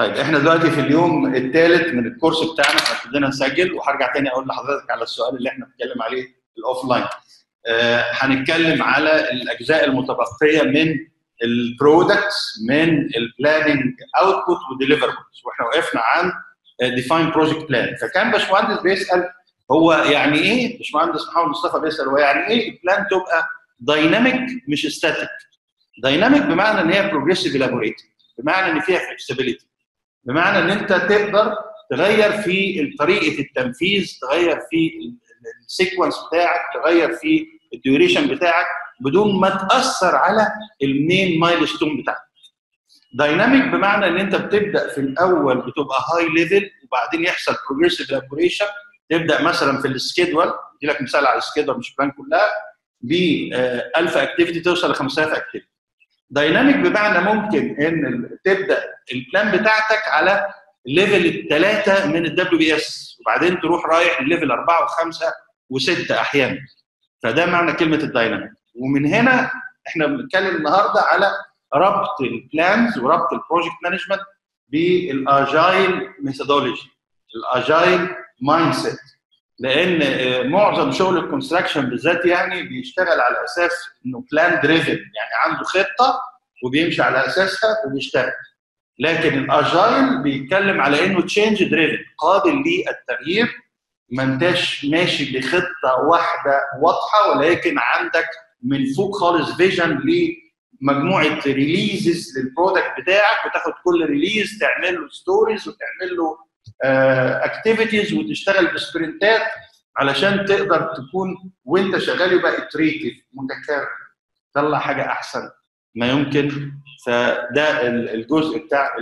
طيب احنا دلوقتي في اليوم الثالث من الكورس بتاعنا احنا ابتدينا نسجل وهرجع تاني اقول لحضرتك على السؤال اللي احنا بنتكلم عليه الاوف لاين. آه هنتكلم على الاجزاء المتبقيه من البرودكتس من البلاننج اوتبوت وديليفربلز واحنا وقفنا عن ديفاين بروجكت بلان فكان باشمهندس بيسال هو يعني ايه باشمهندس محمد مصطفى بيسال هو يعني ايه البلان تبقى دايناميك مش ستاتيك دايناميك بمعنى ان هي بروجريسيف الابوريتد بمعنى ان فيها فلكسبيليتي بمعنى ان انت تقدر تغير في طريقه التنفيذ تغير في السيكونس بتاعك تغير في الديوريشن بتاعك بدون ما تاثر على المين مايلستون بتاعك دايناميك بمعنى ان انت بتبدا في الاول بتبقى هاي ليفل وبعدين يحصل بروجريسيف الابوريشن تبدا مثلا في السكيدول ادي لك مثال على السكيدول مش بلان كلها ب 1000 اكتيفيتي توصل ل 5000 اكتيفيتي دايناميك بمعنى ممكن ان تبدا البلان بتاعتك على ليفل الثلاثه من الدبليو بي اس وبعدين تروح رايح لليفل اربعه وخمسه وسته احيانا فده معنى كلمه الدايناميك ومن هنا احنا بنتكلم النهارده على ربط البلانز وربط البروجكت مانجمنت بالاجايل ميثودولوجي الاجايل مايند سيت لان معظم شغل الكونستراكشن بالذات يعني بيشتغل على اساس انه بلان دريفن يعني عنده خطه وبيمشي على اساسها وبيشتغل لكن الاجايل بيتكلم على انه تشينج دريفن قابل للتغيير ما انتش ماشي بخطه واحده واضحه ولكن عندك من فوق خالص فيجن لمجموعه ريليزز للبرودكت بتاعك وتاخد كل ريليز تعمل له ستوريز وتعمل له اكتيفيتيز وتشتغل بسبرنتات علشان تقدر تكون وانت شغال يبقى اتريتيف متكرر طلع حاجه احسن ما يمكن فده الجزء بتاع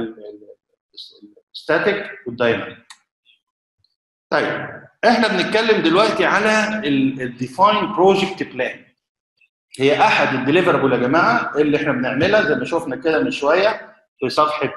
الستاتيك والدايناميك طيب احنا بنتكلم دلوقتي على الديفاين بروجكت بلان هي احد الديليفربل يا جماعه اللي احنا بنعملها زي ما شفنا كده من شويه في صفحه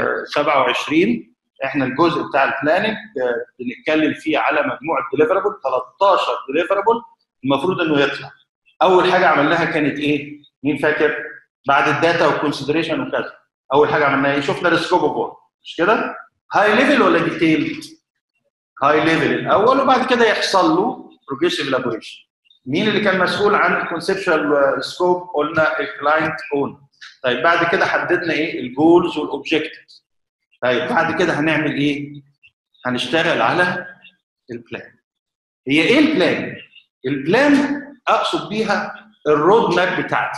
27 احنا الجزء بتاع البلاننج بنتكلم فيه على مجموعه ديليفربل 13 ديليفربل المفروض انه يطلع اول حاجه عملناها كانت ايه مين فاكر بعد الداتا والكونسيدريشن وكذا اول حاجه عملناها ايه شفنا السكوب اوف مش كده هاي ليفل ولا ديتيلد هاي ليفل الاول وبعد كده يحصل له بروجريسيف الابوريشن مين اللي كان مسؤول عن الكونسبشوال سكوب قلنا الكلاينت اون طيب بعد كده حددنا ايه الجولز والاوبجكتيفز طيب بعد كده هنعمل ايه هنشتغل على البلان هي ايه البلان البلان اقصد بيها الرود ماب بتاعتي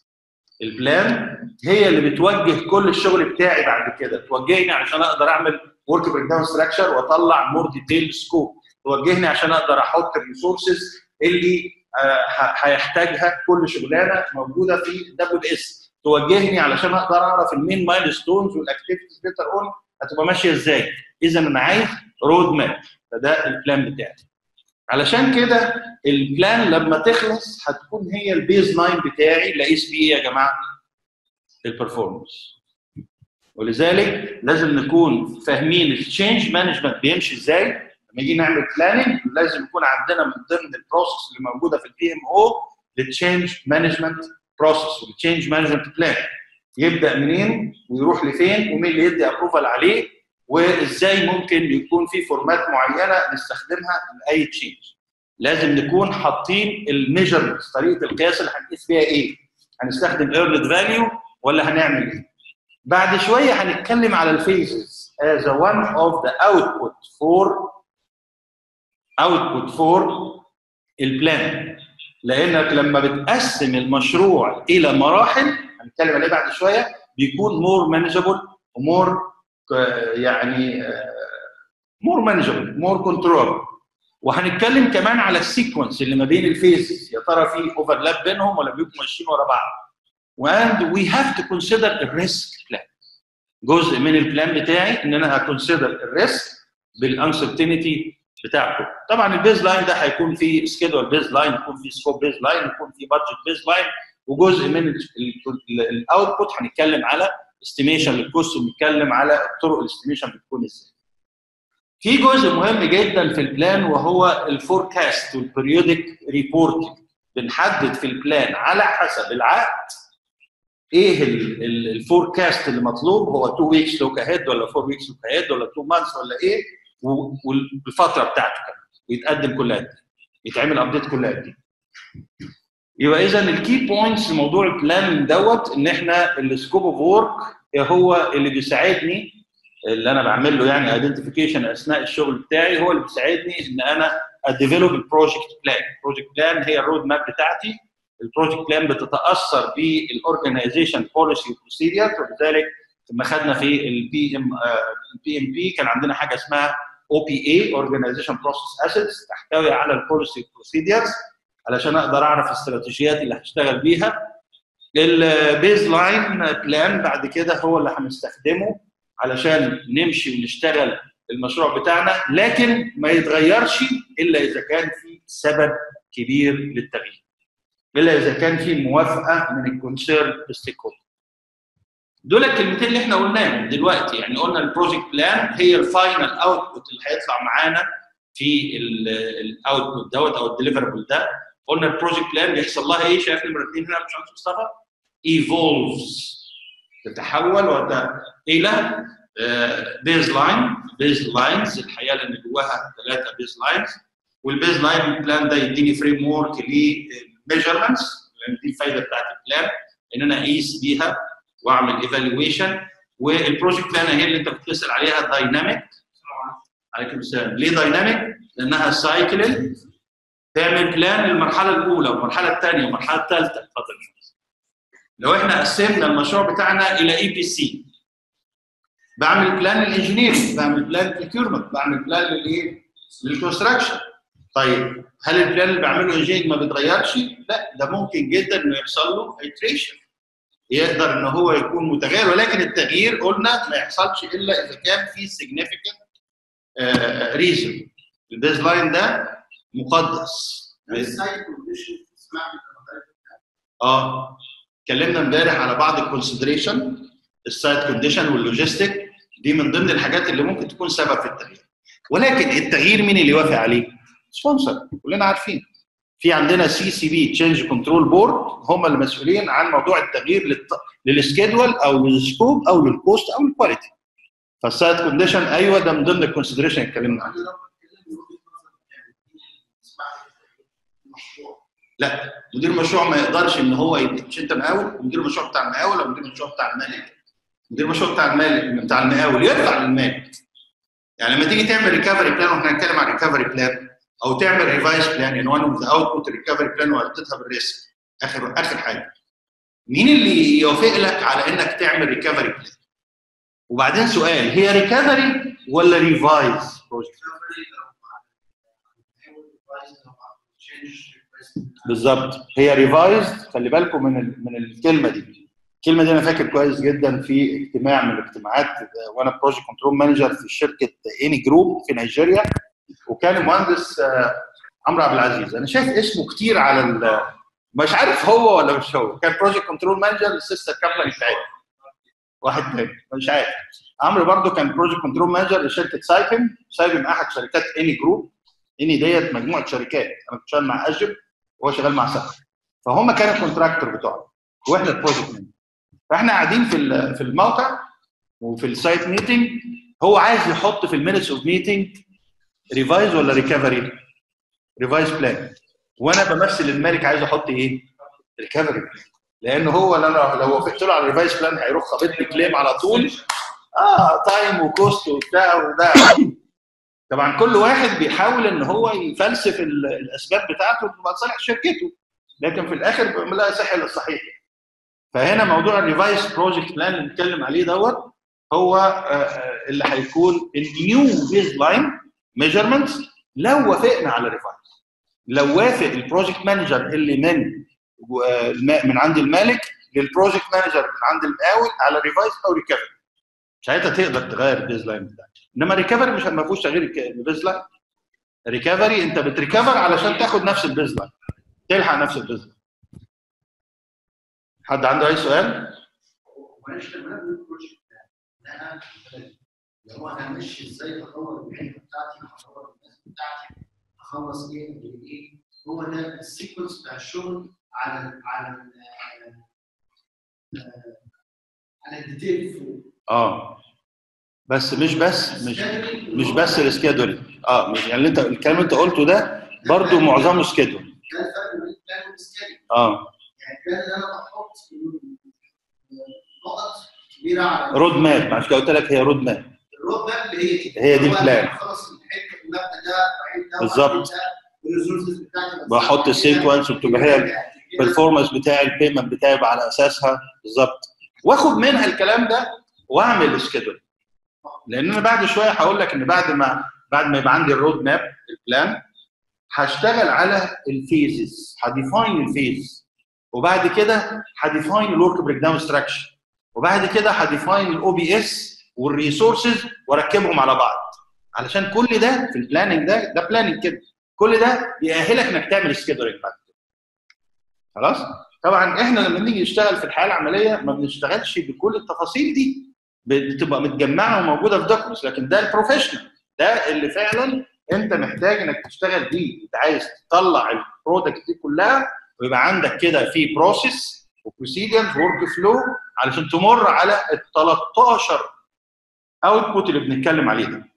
البلان هي اللي بتوجه كل الشغل بتاعي بعد كده توجهني عشان اقدر اعمل ورك بريك داون ستراكشر واطلع مور ديتيل سكوب توجهني عشان اقدر احط الريسورسز اللي هيحتاجها كل شغلانه موجوده في دبليو اس توجهني علشان اقدر اعرف المين مايل ستونز والاكتيفيتيز بيتر اون هتبقى ماشيه ازاي اذا انا عايز رود ماب فده البلان بتاعي علشان كده البلان لما تخلص هتكون هي البيز لاين بتاعي اللي اقيس بيه ايه يا جماعه البرفورمانس ولذلك لازم نكون فاهمين التشينج مانجمنت بيمشي ازاي لما نيجي نعمل بلاننج لازم يكون عندنا من ضمن البروسيس اللي موجوده في البي ام او التشينج مانجمنت بروسيس والتشينج مانجمنت بلان يبدا منين ويروح لفين ومين اللي يدي ابروفال عليه وازاي ممكن يكون في فورمات معينه نستخدمها لاي تشينج لازم نكون حاطين الميجرمنتس طريقه القياس اللي هنقيس بيها ايه هنستخدم ايرلد فاليو ولا هنعمل ايه بعد شويه هنتكلم على الفيزز as a one of the output for output for البلان لانك لما بتقسم المشروع الى مراحل هنتكلم عليه بعد شويه بيكون مور مانجبل ومور يعني مور مانجبل مور كنترول وهنتكلم كمان على السيكونس اللي ما بين الفيزز يا ترى في اوفرلاب بينهم ولا بيبقوا ماشيين ورا بعض and we have to consider الريسك بلان جزء من البلان بتاعي ان انا هكونسيدر الريسك بالانسرتينتي بتاعته طبعا البيز لاين ده هيكون في سكيدول بيز لاين يكون في سكوب بيز لاين يكون في بادجت بيز لاين وجزء من الاوتبوت هنتكلم على استيميشن للكوست ونتكلم على طرق الاستيميشن بتكون ازاي. في جزء مهم جدا في البلان وهو الفوركاست والبريودك ريبورتنج بنحدد في البلان على حسب العقد ايه الفوركاست اللي مطلوب هو 2 ويكس لوك اهيد ولا 4 ويكس لوك اهيد ولا 2 مانثس ولا ايه والفتره بتاعته كمان ويتقدم كل قد ايه يتعمل ابديت كل قد ايه يبقى اذا الكي بوينتس لموضوع البلان دوت ان احنا السكوب اوف ورك هو اللي بيساعدني اللي انا بعمل له يعني ايدنتيفيكيشن اثناء الشغل بتاعي هو اللي بيساعدني ان انا اديفلوب البروجكت بلان البروجكت بلان هي الرود ماب بتاعتي البروجكت بلان بتتاثر بالاورجنايزيشن بوليسي وبروسيدير وبذلك لما خدنا في البي ام البي ام بي كان عندنا حاجه اسمها او بي اي اورجنايزيشن بروسيس اسيتس تحتوي على البوليسي بروسيدرز علشان اقدر اعرف الاستراتيجيات اللي هشتغل بيها البيز لاين بلان بعد كده هو اللي هنستخدمه علشان نمشي ونشتغل المشروع بتاعنا لكن ما يتغيرش الا اذا كان في سبب كبير للتغيير الا اذا كان في موافقه من الكونسيرن ستيك دول الكلمتين اللي احنا قلناهم دلوقتي يعني قلنا البروجكت بلان هي الفاينل اوتبوت اللي هيطلع معانا في الاوتبوت دوت او الديليفربل ده قلنا البروجكت بلان بيحصل لها ايه شايف نمره اثنين هنا باشمهندس مصطفى ايفولفز تتحول وت... الى بيز لاين بيز لاينز الحقيقه لان جواها ثلاثه بيز لاينز والبيز لاين بلان ده يديني فريم ورك لميجرمنتس لان دي الفايده بتاعت البلان ان انا اقيس بيها واعمل ايفالويشن والبروجكت بلان هي اللي انت بتسال عليها دايناميك عليكم السلام ليه دايناميك؟ لانها سايكل تعمل بلان للمرحله الاولى والمرحله الثانيه والمرحله الثالثه اتفضل لو احنا قسمنا المشروع بتاعنا الى اي بي سي بعمل بلان للانجينيرنج بعمل بلان للبريكيورمنت بعمل بلان للايه؟ للكونستراكشن طيب هل البلان اللي بعمله انجينيرنج ما بيتغيرش؟ لا ده ممكن جدا انه يحصل له ايتريشن يقدر ان هو يكون متغير ولكن التغيير قلنا ما يحصلش الا اذا كان في significant ريزون البيز لاين ده مقدس اه اتكلمنا امبارح على بعض الكونسيدريشن السايت كونديشن واللوجيستيك دي من ضمن الحاجات اللي ممكن تكون سبب في التغيير ولكن التغيير مين اللي يوافق عليه؟ سبونسر كلنا عارفين في عندنا سي سي بي تشينج كنترول بورد هم المسؤولين عن موضوع التغيير للت... للسكيدول او للسكوب او للكوست او للكواليتي فالسايت كونديشن ايوه ده من ضمن الكونسيدريشن اللي اتكلمنا عنه لا مدير المشروع ما يقدرش ان هو يد... مش انت مقاول مدير المشروع بتاع المقاول او مدير المشروع بتاع المالك مدير المشروع بتاع المالك بتاع المقاول يرفع للمالك يعني لما تيجي تعمل ريكفري بلان واحنا هنتكلم عن ريكفري بلان او تعمل ريفايز بلان ان وان اوف ذا اوتبوت ريكفري بلان وحطيتها بالريسك اخر اخر حاجه مين اللي يوافق لك على انك تعمل ريكفري بلان وبعدين سؤال هي ريكفري ولا ريفايز بروجكت بالظبط هي ريفايزد خلي بالكم من ال... من الكلمه دي الكلمه دي انا فاكر كويس جدا في اجتماع من الاجتماعات وانا بروجكت كنترول مانجر في شركه اني جروب في نيجيريا وكان المهندس عمرو عبد العزيز انا شايف اسمه كتير على ال... مش عارف هو ولا مش هو كان بروجكت كنترول مانجر للسيستر كامباني بتاعتنا واحد تاني مش عارف عمرو برضو كان بروجكت كنترول مانجر لشركه سايبن سايبن احد شركات اني جروب اني ديت مجموعه شركات انا كنت شغال مع اجر وهو شغال مع سايبن فهم كانوا الكونتراكتور بتوعنا واحنا البروجكت مانجر فاحنا قاعدين في في الموقع وفي السايت ميتنج هو عايز يحط في المينتس اوف ميتنج ريفايز ولا ريكفري؟ ريفايز بلان وانا بمثل المالك عايز احط ايه؟ ريكفري بلان لان هو لو لو وافقت له على الريفايز بلان هيروح خابط لي كليم على طول اه تايم وكوست وبتاع وده طبعا كل واحد بيحاول ان هو يفلسف الاسباب بتاعته لمصالح شركته لكن في الاخر بيعملها سهل الصحيح فهنا موضوع الريفايز بروجكت بلان اللي بنتكلم عليه دوت هو اللي هيكون النيو بيز لاين ميجرمنتس لو وافقنا على الريفايز لو وافق البروجكت مانجر اللي من من عند المالك للبروجكت مانجر من عند المقاول على ريفايز او ريكفري ساعتها تقدر تغير البيز لاين بتاعك انما ريكفري مش ما فيهوش تغيير البيز لاين ريكفري انت بتريكفر علشان تاخد نفس البيز لاين تلحق نفس البيز لاين حد عنده اي سؤال؟ معلش لما انا بقول البروجكت ده انا اللي هو انا ماشي ازاي اطور الحته بتاعتي اطور الناس بتاعتي اخلص ايه ايه هو ده السيكونس بتاع الشغل على ال على ال آه، على الديتيل فوق اه بس مش بس مش Scheduling مش بس السكيدولينج اه مش يعني اللي انت الكلام اللي انت قلته ده برضو معظمه سكيدول ده الفرق بين البلان والسكيدول اه يعني البلان اللي انا بحط نقط كبيره على رود ماب عشان كده قلت لك هي رود ماب الرود ماب اللي هي كده هي دي هو أنا البلان. خلاص الحته المبنى ده وبعدين ده بالظبط. وبعدين ده، والريسورسز بتاعتي بس بحط بعد السيكونس كده وبتبقى هي كده. البرفورمانس بتاعي البيمنت بتاعي يبقى على اساسها بالظبط واخد منها الكلام ده واعمل سكيدول لان انا بعد شويه هقول لك ان بعد ما بعد ما يبقى عندي الرود ماب البلان هشتغل على الفيزز هديفاين الفيز وبعد كده هديفاين الورك بريك داون ستراكشر وبعد كده هديفاين الاو بي اس والريسورسز واركبهم على بعض علشان كل ده في البلاننج ده ده بلاننج كده كل ده بيأهلك انك تعمل سكيدولينج بعد كده خلاص طبعا احنا لما نيجي نشتغل في الحياه العمليه ما بنشتغلش بكل التفاصيل دي بتبقى متجمعه وموجوده في دوكيومنتس لكن ده البروفيشنال ده اللي فعلا انت محتاج انك تشتغل بيه انت عايز تطلع البرودكت دي كلها ويبقى عندك كده في بروسيس وبروسيدرز ورك فلو علشان تمر على ال 13 اوتبوت اللي بنتكلم عليه ده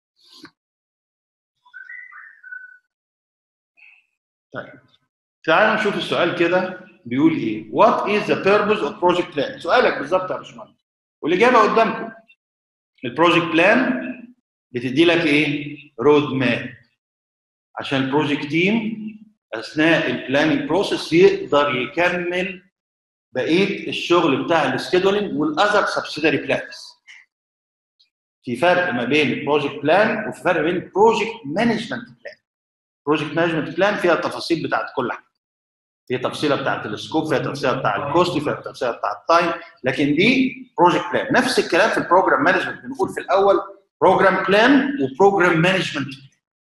طيب تعالوا نشوف السؤال كده بيقول ايه What is the purpose of project plan سؤالك بالظبط يا باشمهندس والاجابه قدامكم البروجكت بلان بتدي لك ايه رود ماب عشان البروجكت تيم اثناء البلاننج بروسيس يقدر يكمل بقيه الشغل بتاع السكيدولينج والاذر سبسيدري بلانز في فرق ما بين البروجكت بلان وفي فرق بين البروجكت مانجمنت بلان بروجكت مانجمنت بلان فيها التفاصيل بتاعت كل حاجه فيها تفصيله بتاعت السكوب فيها تفصيله بتاع الكوست فيها تفصيله بتاع التايم لكن دي بروجكت بلان نفس الكلام في البروجرام مانجمنت بنقول في الاول بروجرام بلان وبروجرام مانجمنت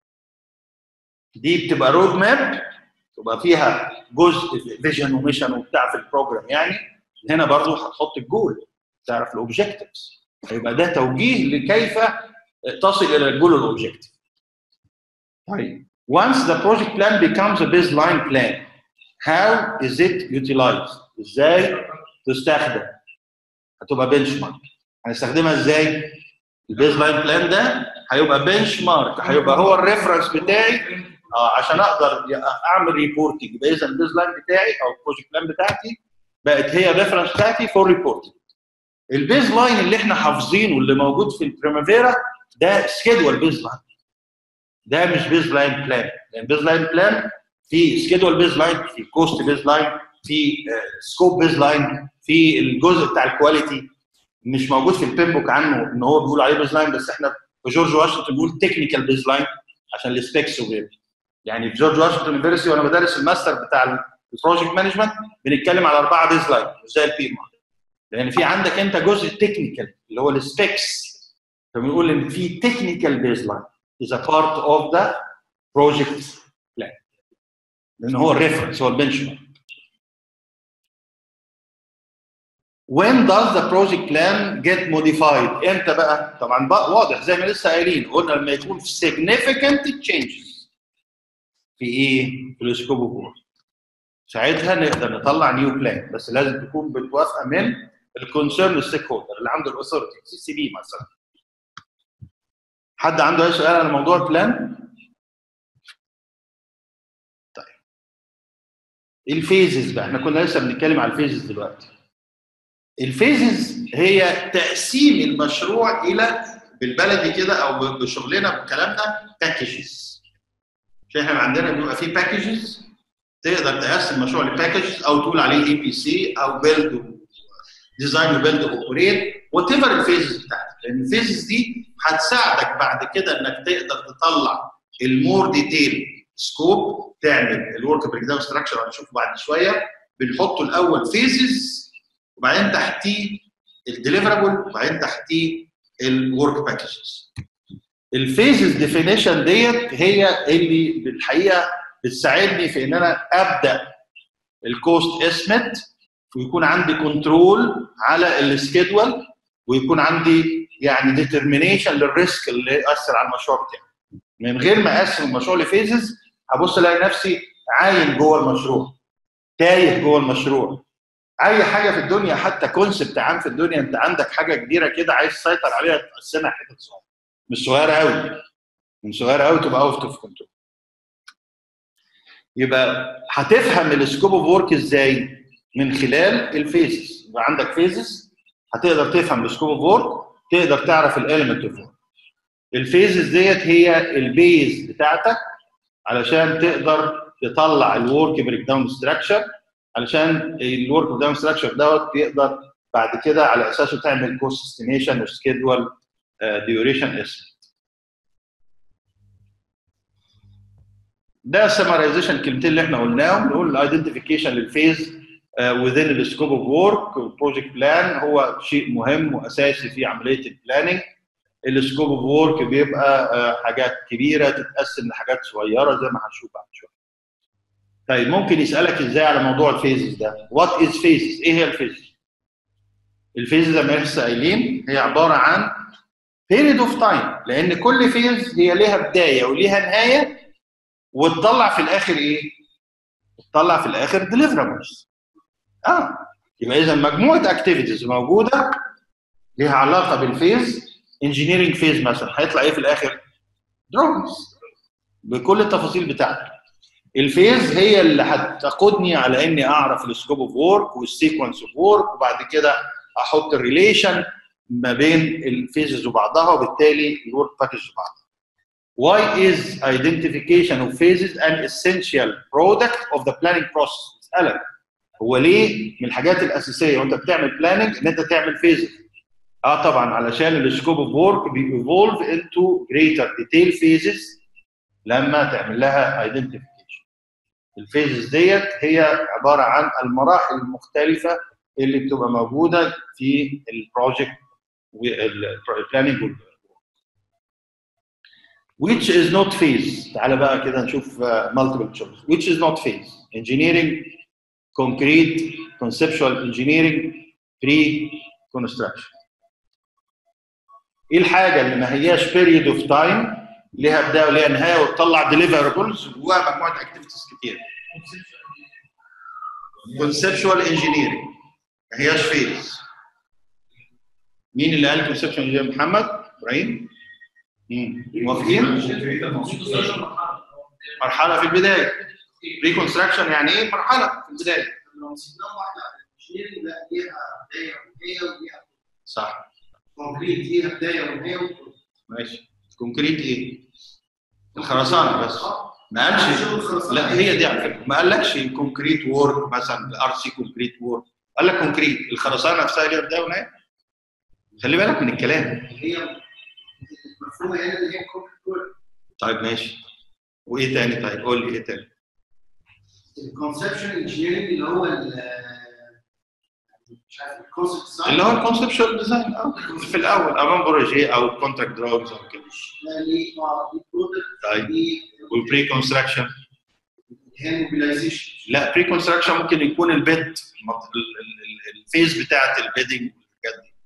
دي بتبقى رود ماب تبقى فيها جزء فيجن وميشن وبتاع في البروجرام يعني هنا برضو هتحط الجول تعرف الاوبجكتيفز هيبقى ده توجيه لكيف تصل الى الجول والاوبجكتيف طيب once the project plan becomes a baseline plan how is it utilized ازاي تستخدم هتبقى بنش مارك هنستخدمها ازاي البيز لاين بلان ده هيبقى بنش مارك هيبقى هو الريفرنس بتاعي اه عشان اقدر اعمل ريبورتنج يبقى اذا البيز لاين بتاعي او البروجكت بلان بتاعتي بقت هي الريفرنس بتاعتي فور ريبورتنج البيز لاين اللي احنا حافظينه واللي موجود في البريمافيرا ده سكيدول بيز لاين ده مش بيز لاين بلان لان بيز لاين بلان في سكيدول بيز لاين في كوست بيز لاين في سكوب بيز لاين في الجزء بتاع الكواليتي مش موجود في البين بوك عنه ان هو بيقول عليه بيز لاين بس احنا في جورج واشنطن بنقول تكنيكال بيز لاين عشان السبيكس وغيره يعني في جورج واشنطن يونيفرستي وانا بدرس الماستر بتاع البروجكت مانجمنت بنتكلم على اربعه بيز لاين مش زي البي ام لان في عندك انت جزء تكنيكال اللي هو السبيكس فبنقول ان في تكنيكال بيز لاين is a part of the project plan لان هو الريفرنس هو البنش مارك when does the project plan get modified امتى بقى طبعا بقى واضح زي ما لسه قايلين قلنا لما يكون في significant changes في ايه في السكوب اوف ساعتها نقدر نطلع نيو بلان بس لازم تكون بتوافقه من الكونسيرن ستيك هولدر اللي عنده الاثورتي سي سي بي مثلا حد عنده اي سؤال على موضوع البلان طيب الفيزز بقى احنا كنا لسه بنتكلم على الفيزز دلوقتي الفيزز هي تقسيم المشروع الى بالبلدي كده او بشغلنا بكلامنا باكجز عشان احنا عندنا بيبقى في باكجز تقدر تقسم المشروع لباكجز او تقول عليه اي بي سي او بيلد ديزاين وبيلد اوبريت وات ايفر الفيزز بتاعتك لان الفيزز دي هتساعدك بعد كده انك تقدر تطلع المور ديتيل سكوب تعمل الورك بريك داون ستراكشر هنشوفه بعد شويه بنحطه الاول فيزز وبعدين تحتيه الديليفرابل وبعدين تحتيه الورك باكجز الفيزز ديفينيشن ديت هي اللي بالحقيقه بتساعدني في ان انا ابدا الكوست اسمت ويكون عندي كنترول على السكيدول ويكون عندي يعني ديترمينيشن للريسك اللي ياثر على المشروع بتاعي من غير ما اقسم المشروع لفيزز هبص الاقي نفسي عايم جوه المشروع تايه جوه المشروع اي حاجه في الدنيا حتى كونسبت عام في الدنيا انت عندك حاجه كبيره كده عايز تسيطر عليها تقسمها حتت صغيره مش صغيره قوي من صغيره قوي تبقى اوت اوف كنترول يبقى هتفهم السكوب اوف ورك ازاي من خلال الفيزز يبقى عندك فيزز هتقدر تفهم السكوب اوف ورك تقدر تعرف الاليمنت اوف ورك الفيزز ديت هي البيز بتاعتك علشان تقدر تطلع الورك بريك داون ستراكشر علشان الورك بريك داون ستراكشر دوت يقدر بعد كده على اساسه تعمل كوست استيميشن وسكيدول ديوريشن اسم ده السمرايزيشن الكلمتين اللي احنا قلناهم نقول الايدنتيفيكيشن للفيز within السكوب اوف ورك والبروجكت بلان هو شيء مهم واساسي في عمليه البلاننج السكوب اوف ورك بيبقى حاجات كبيره تتقسم لحاجات صغيره زي ما هنشوف بعد شويه. طيب ممكن يسالك ازاي على موضوع الفيزز ده؟ وات از فيزز؟ ايه هي الفيزز؟ الفيزز زي ما لسه قايلين هي عباره عن بيريد اوف تايم لان كل فيز هي ليها بدايه وليها نهايه وتطلع في الاخر ايه؟ تطلع في الاخر ديليفرابلز. اه يبقى اذا مجموعه اكتيفيتيز موجوده ليها علاقه بالفيز انجينيرنج فيز مثلا هيطلع ايه في الاخر؟ دروينجز بكل التفاصيل بتاعته. الفيز هي اللي هتقودني على اني اعرف السكوب اوف وورك والسيكونس اوف وورك وبعد كده احط الريليشن ما بين الفيزز وبعضها وبالتالي الورك باكج وبعضها. Why is identification of phases an essential product of the planning process؟ اسالك هو ليه من الحاجات الاساسيه وانت بتعمل بلاننج ان انت تعمل فيزز؟ اه طبعا علشان السكوب اوف وورك بييفولف انتو جريتر ديتيل فيزز لما تعمل لها ايدنتيفيكيشن. الفيزز ديت هي عباره عن المراحل المختلفه اللي بتبقى موجوده في البروجكت والبلاننج which is not phase تعالى بقى كده نشوف uh, multiple choice which is not phase engineering concrete conceptual engineering pre construction ايه الحاجه اللي ما هياش period of time ليها بدايه وليها نهايه وتطلع deliverables جواها مجموعه اكتيفيتيز كتير conceptual engineering ما هياش فيز مين اللي قال conceptual engineering محمد ابراهيم موافقين مرحله في البدايه ريكونستراكشن يعني ايه مرحله في البدايه لو مسكناهم واحده engineering لا ليها بدايه ونهايه وليها صح كونكريت ليها بدايه ونهايه ماشي كونكريت ايه الخرسانه بس ما قالش لا هي دي على فكره ما قالكش كونكريت وورك مثلا الار سي كونكريت وورك قال لك كونكريت الخرسانه نفسها ليها بدايه ونهايه خلي بالك من الكلام هي مفهومه هنا اللي هي كونكريت طيب ماشي وايه تاني طيب قول لي ايه تاني الكونسبشن انجينيرنج اللي هو ال- مش عارف الكونسبت ديزاين اللي هو الكونسبشوال ديزاين اه في الاول امام بروجي او كونتراكت دراونز او كده ليه اه ليه برودكت طيب ليه والبري كونستراكشن هي موبيلايزيشن لا بري كونستراكشن ممكن يكون البيت الفيز بتاعت البيدنج والحاجات دي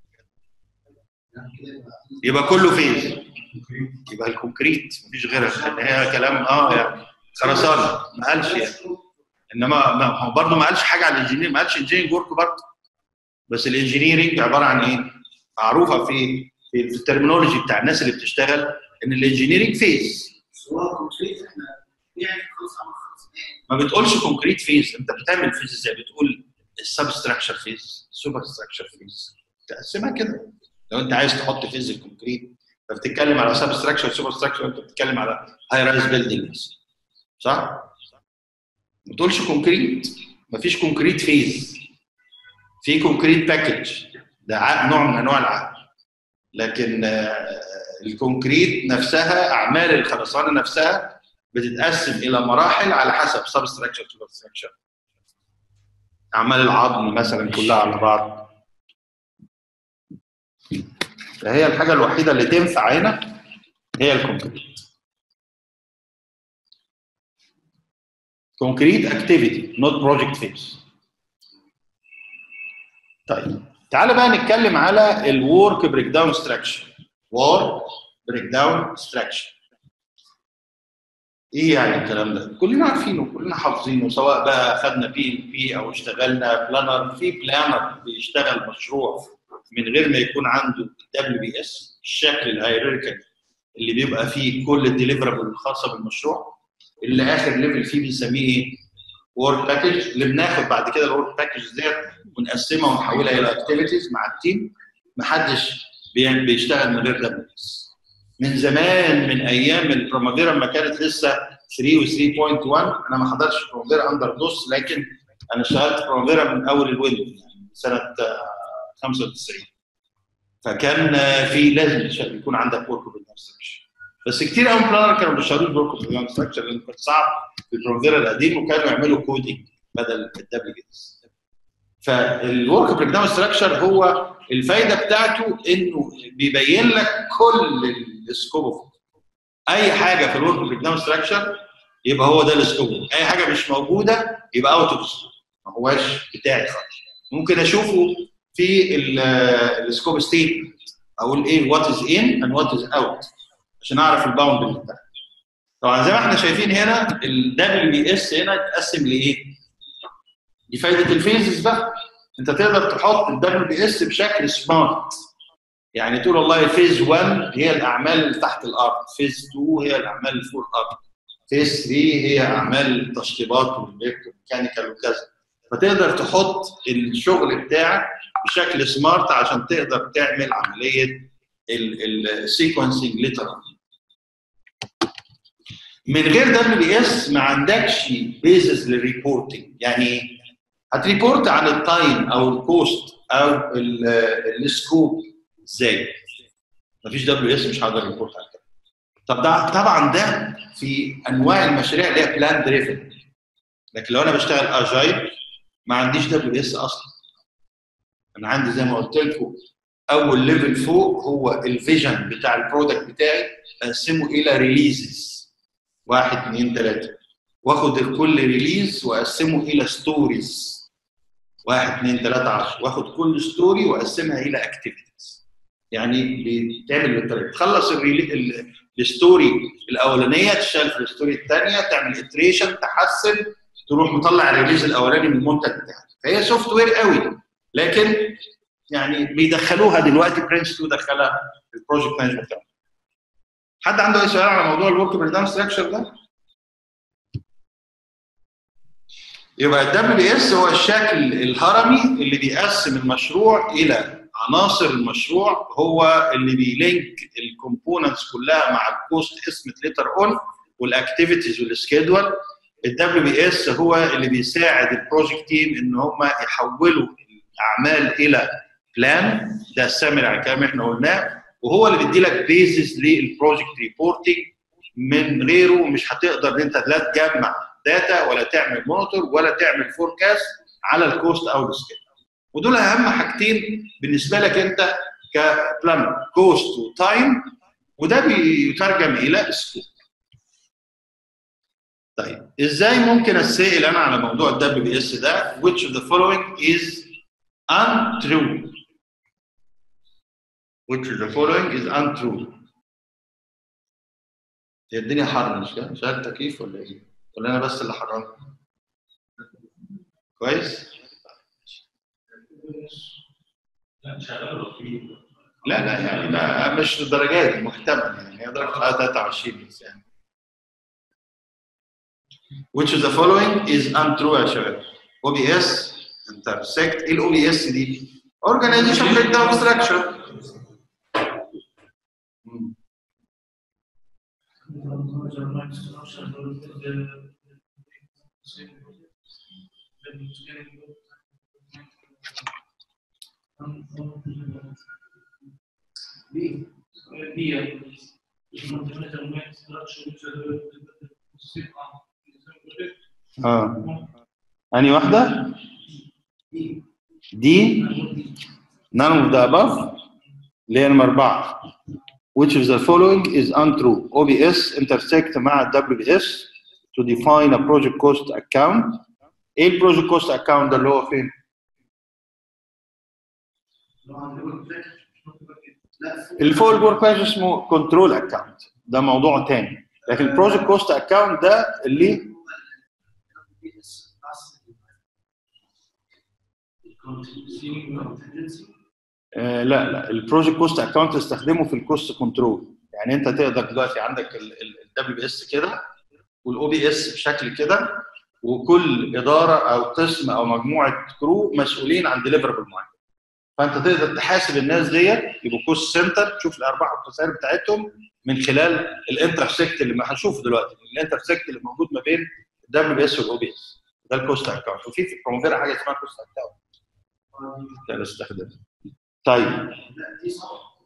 يبقى كله فيز يبقى الكونكريت مفيش غيرها لان هي كلام اه يعني خرسانه ما قالش يعني انما ما هو برضه ما قالش حاجه على الانجينير ما قالش انجينيرنج ورك برضه بس الانجينيرنج عباره عن ايه؟ معروفه في في الترمينولوجي بتاع الناس اللي بتشتغل ان الانجينيرنج فيز هو كونكريت احنا يعني خلاص عمل خلاص ما بتقولش كونكريت فيز انت بتعمل فيز ازاي بتقول السبستراكشر فيز السوبر ستراكشر فيز تقسمها كده لو انت عايز تحط فيز الكونكريت فبتتكلم على سبستراكشر سوبر ستراكشر انت بتتكلم على هاي رايز بيلدينجز صح؟ ما بتقولش كونكريت مفيش كونكريت فيز في كونكريت باكج ده عقد نوع من انواع العقد لكن آه، الكونكريت نفسها اعمال الخرسانه نفسها بتتقسم الى مراحل على حسب سب ستراكشر سوبر ستراكشر اعمال العظم مثلا كلها على بعض فهي الحاجه الوحيده اللي تنفع هنا هي الكونكريت كونكريت اكتيفيتي نوت بروجكت فيس طيب تعالى بقى نتكلم على الورك بريك داون ستراكشر وورك بريك داون ستراكشر ايه يعني الكلام ده؟ كلنا عارفينه كلنا حافظينه سواء بقى خدنا بي ام بي او اشتغلنا بلانر في بلانر بيشتغل مشروع من غير ما يكون عنده دبليو بي اس الشكل الهيراركي اللي بيبقى فيه كل الديليفربل الخاصه بالمشروع اللي اخر ليفل فيه بنسميه ايه؟ ورك باكج اللي بناخد بعد كده الورك باكج ديت ونقسمها ونحولها الى اكتيفيتيز مع التيم محدش بي- بيشتغل من غير دبليو اس من زمان من ايام البرومافيرا لما كانت لسه 3 و 3.1 انا ما حضرتش برومافيرا اندر دوس لكن انا اشتغلت برومافيرا من اول الويندو يعني سنه آه، 95 فكان آه، في لازم يش- يكون عندك ورك بالانستراكشر بس كتير قوي بلانر كانوا بيشتغلوا ورك بالانستراكشر لان كان صعب في البرومافيرا القديم وكانوا يعملوا كودينج بدل الدبليو اس فالورك بريك داون ستراكشر هو الفايده بتاعته انه بيبين لك كل السكوب اي حاجه في الورك بريك داون ستراكشر يبقى هو ده السكوب اي حاجه مش موجوده يبقى اوت اوف ما هواش بتاعي خالص ممكن اشوفه في السكوب ستيتمنت اقول ايه وات از ان اند وات از اوت عشان اعرف الباوند بتاعي طبعا زي ما احنا شايفين هنا الدبليو بي اس هنا اتقسم لايه؟ دي فايده الفيزز بقى انت تقدر تحط الدبليو بي اس بشكل سمارت يعني تقول والله فيز 1 هي الاعمال اللي تحت الارض فيز 2 هي الاعمال اللي فوق الارض فيز 3 هي اعمال التشطيبات والميكانيكال وكذا فتقدر تحط الشغل بتاعك بشكل سمارت عشان تقدر تعمل عمليه السيكونسنج ليترال من غير دبليو بي اس ما عندكش بيزس للريبورتنج يعني ايه؟ هتريبورت عن التايم او الكوست او السكوب ازاي؟ مفيش دبليو اس مش هقدر ريبورت على كده. طب ده طبعا ده في انواع المشاريع اللي هي بلان دريفن لكن لو انا بشتغل اجايل ما عنديش دبليو اس اصلا. انا عندي زي ما قلت لكم اول ليفل فوق هو الفيجن بتاع البرودكت بتاعي اقسمه الى ريليزز واحد اثنين ثلاثه واخد كل ريليز واقسمه الى ستوريز واحد اثنين ثلاثة عشر واخد كل ستوري واقسمها الى اكتيفيتيز يعني بتعمل بالطريقه تخلص الريلي الستوري الاولانيه تشتغل في الستوري الثانيه تعمل اتريشن تحسن تروح مطلع الريليز الاولاني من المنتج بتاعك فهي سوفت وير قوي لكن يعني بيدخلوها دلوقتي برنس 2 دخلها في البروجكت مانجمنت بتاعه حد عنده اي سؤال على موضوع الورك بريدام ستراكشر ده؟ يبقى الدبليو بي اس هو الشكل الهرمي اللي بيقسم المشروع الى عناصر المشروع هو اللي بيلينك الكومبوننتس كلها مع الكوست اسمت ليتر اون والاكتيفيتيز والسكيدول الدبليو بي اس هو اللي بيساعد البروجكت تيم ان هم يحولوا الاعمال الى بلان ده السامر على الكلام احنا قلناه وهو اللي بيدي لك بيزس للبروجكت ريبورتنج من غيره مش هتقدر ان انت لا تجمع داتا ولا تعمل مونيتور ولا تعمل فوركاست على الكوست او السكيل ودول اهم حاجتين بالنسبه لك انت كبلانر كوست وتايم وده بيترجم الى سكوب طيب ازاي ممكن اسال انا على موضوع الدبليو بي اس ده which of the following is untrue which of the following is untrue هي الدنيا حر مش كده؟ شغال تكييف ولا ايه؟ ولا انا بس اللي حرام؟ كويس؟ لا لا يعني لا مش للدرجه دي محتمل يعني هي درجه الحراره 23 بس يعني which of the following is untrue يا شباب OBS intersect ايه الاو بي اس دي؟ organization breakdown structure اه انهي واحده؟ دي none of the above اللي هي نمبر أربعة which of the following is untrue OBS intersect مع WBS to define a project cost account ايه البروجكت كوست اكاونت ده اللي هو فين؟ اللي فوق الورك باج اسمه كنترول اكاونت ده موضوع تاني لكن البروجكت كوست اكونت ده اللي آه لا لا البروجكت كوست اكونت تستخدمه في الكوست كنترول يعني انت تقدر دلوقتي عندك الدبليو بي اس كده والاو بي اس بشكل كده وكل اداره او قسم او مجموعه كرو مسؤولين عن ديليفربل معين فانت تقدر تحاسب الناس ديت يبقوا كوست سنتر تشوف الارباح والخسائر بتاعتهم من خلال الانترسكت اللي ما هنشوفه دلوقتي الانترسكت اللي موجود ما بين الدبليو بي اس والاو بي اس ده الكوست اكونت وفي في بروموفيرا حاجه اسمها كوست اكونت ده نستخدمها طيب لا دي صح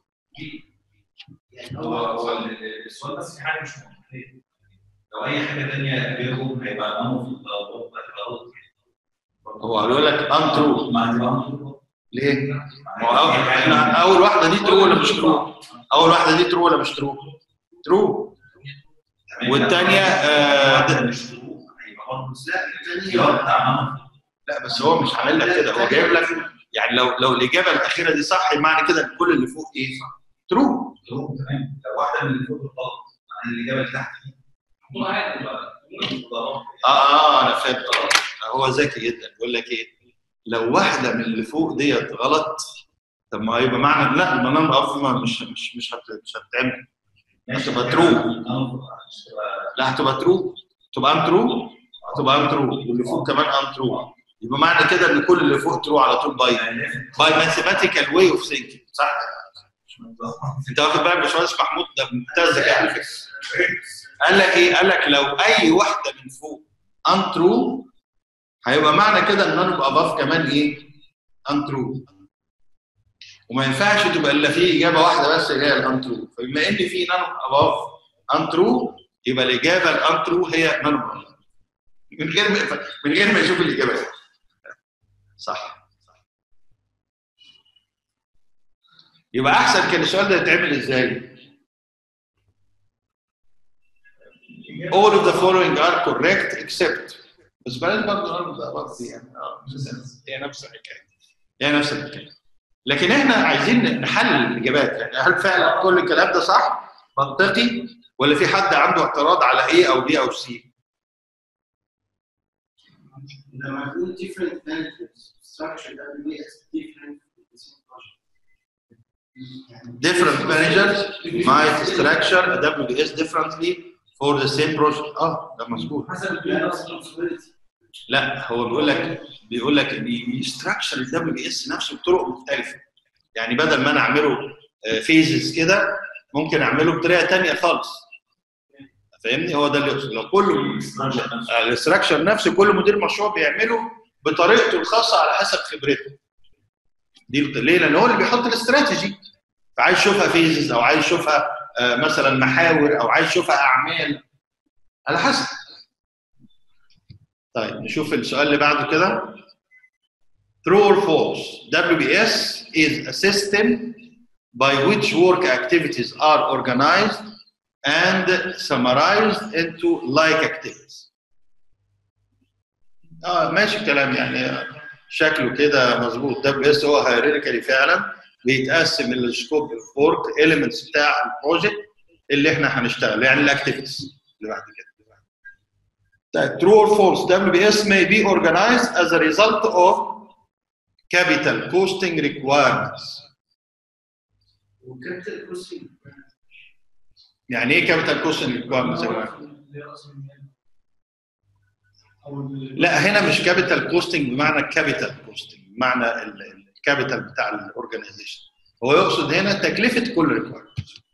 يعني هو هو السؤال بس في حاجه مش منطقيه لو اي حاجه ثانيه غيرهم هيبقى امر في الغلط هتبقى غلط هو قالوا لك انترو ما هتبقى امر ليه؟ ما هو أول, احنا اول واحده دي ترو ولا مش ترو؟ اول واحده دي ترو ولا مش ترو؟ ترو والثانيه آه ده- مش تروح هيبقى برضه لا الاختيار بتاع امر لا بس هو مش عامل لك كده هو جايب لك يعني لو لو الاجابه الاخيره دي صح معنى كده ان كل اللي فوق ايه؟ ترو تروح تمام لو واحده من اللي فوق غلط عن الاجابه اللي تحت دي والله عادي بقى غلط. اه اه انا فهمت هو ذكي جدا بيقول لك ايه؟ لو واحده من اللي فوق ديت غلط طب ما هيبقى معنى لا المنام افضل مش مش مش هت- مش هتتعمل ماشي. هتبقى true. أمر مش تبقى- لا هتبقى ترو تبقى ام ترو هتبقى ام ترو واللي فوق كمان ام ترو يبقى معنى كده ان كل اللي فوق ترو على طول باي يعني لازم باي ماثيماتيكال واي اوف ثينكينج صح؟ مش منظم. انت واخد بالك يا باشمهندس محمود ده ممتاز ذكاء على فكره قال لك ايه؟ قال لك لو اي واحده من فوق ان ترو هيبقى معنى كده ان نون اباف كمان ايه؟ ان ترو وما ينفعش تبقى الا في اجابه واحده بس اللي هي الان ترو فبما ان في نون اباف ان ترو يبقى الاجابه الان ترو هي نون اباف من غير ما من غير ما يشوف الاجابات صح يبقى احسن كان السؤال ده يتعمل ازاي؟ all of the following are correct except بس بلاش برضه نربط بعض دي يعني اه هي نفس الحكايه هي نفس الحكايه لكن احنا عايزين نحلل الاجابات يعني هل فعلا كل الكلام ده صح منطقي ولا في حد عنده اعتراض على ايه او بي او سي لما يكون different managers structure that way is different in the same project. يعني different managers might structure a WBS differently for the same project اه ده مظبوط حسب ال responsibility. لا هو بيقول لك بيقول لك بيستراكشر الدبليو بي اس نفسه بطرق مختلفه يعني بدل ما انا اعمله فيزز كده ممكن اعمله بطريقه ثانيه خالص فاهمني هو ده اللي يقصد لو كل الاستراكشر نفسه كل مدير مشروع بيعمله بطريقته الخاصه على حسب خبرته دي ليه؟ لان هو اللي بيحط الاستراتيجي فعايز يشوفها فيزز او عايز يشوفها آه، مثلا محاور او عايز يشوفها اعمال على حسب طيب نشوف السؤال اللي بعده كده True or false WBS is a system by which work activities are organized and summarized into like activities اه ماشي الكلام يعني شكله كده مظبوط WBS هو هيراركالي فعلا بيتقسم السكوب اوف ورك elements بتاع البروجكت اللي احنا هنشتغل يعني الاكتيفيتيز اللي بعد كده طيب true or false WBS may be organized as a result of capital costing requirements وكابيتال كوستنج يعني ايه capital costing requirements يا جماعه؟ لا هنا مش كابيتال كوستنج بمعنى كابيتال كوستنج بمعنى الكابيتال بتاع الاورجنايزيشن هو يقصد هنا تكلفه كل ريكويرمنت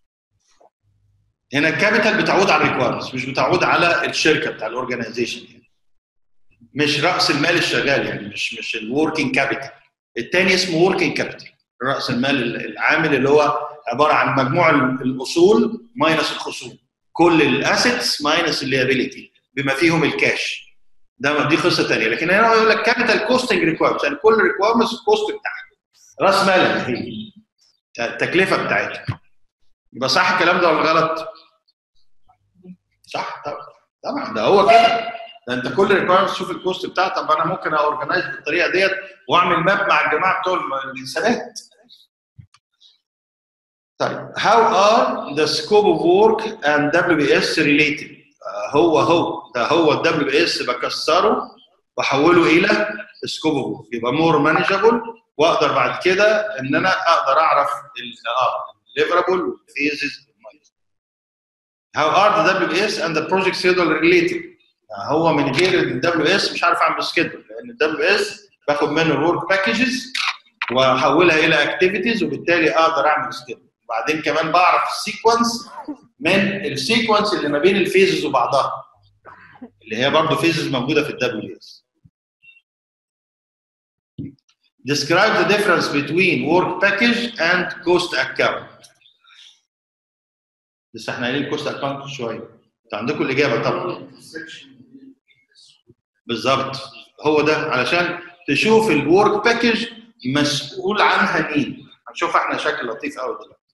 هنا الكابيتال بتعود على الريكويرمنتس مش بتعود على الشركه بتاع الاورجنايزيشن يعني. مش راس المال الشغال يعني مش مش الوركينج كابيتال الثاني اسمه وركينج كابيتال راس المال العامل اللي هو عباره عن مجموع الاصول ماينس الخصوم كل الاسيتس ماينس الليابيليتي بما فيهم الكاش ده دي قصه ثانيه لكن هنا هو يقول لك كابيتال كوستنج ريكويرمنتس يعني كل ريكويرمنتس الكوست بتاعها راس مالها هي التكلفه بتاعتها يبقى صح الكلام ده ولا غلط؟ صح طبعا طبعا ده هو كده ده انت كل ريكويرمنت تشوف الكوست بتاعها طب انا ممكن اورجنايز بالطريقه ديت واعمل ماب مع الجماعه بتوع الحسابات طيب how are the scope of work and WBS related؟ آه، هو هو ده هو ال WBS بكسره واحوله الى scope of work يبقى more manageable واقدر بعد كده ان انا اقدر اعرف ال اه deliverable والphases how are the WBS and the project schedule related؟ آه، هو من غير ال WBS مش عارف اعمل سكيدول لان ال WBS باخد منه الورك باكجز واحولها الى اكتيفيتيز وبالتالي اقدر اعمل سكيدول وبعدين كمان بعرف السيكونس من السيكونس اللي ما بين الفيزز وبعضها اللي هي برضه فيزز موجوده في الدبليو اس Describe the difference between work package and cost account. لسه احنا قايلين cost account شويه. انتوا عندكم الاجابه طبعا. بالظبط هو ده علشان تشوف الورك باكج مسؤول عنها مين. هنشوف احنا شكل لطيف قوي دلوقتي.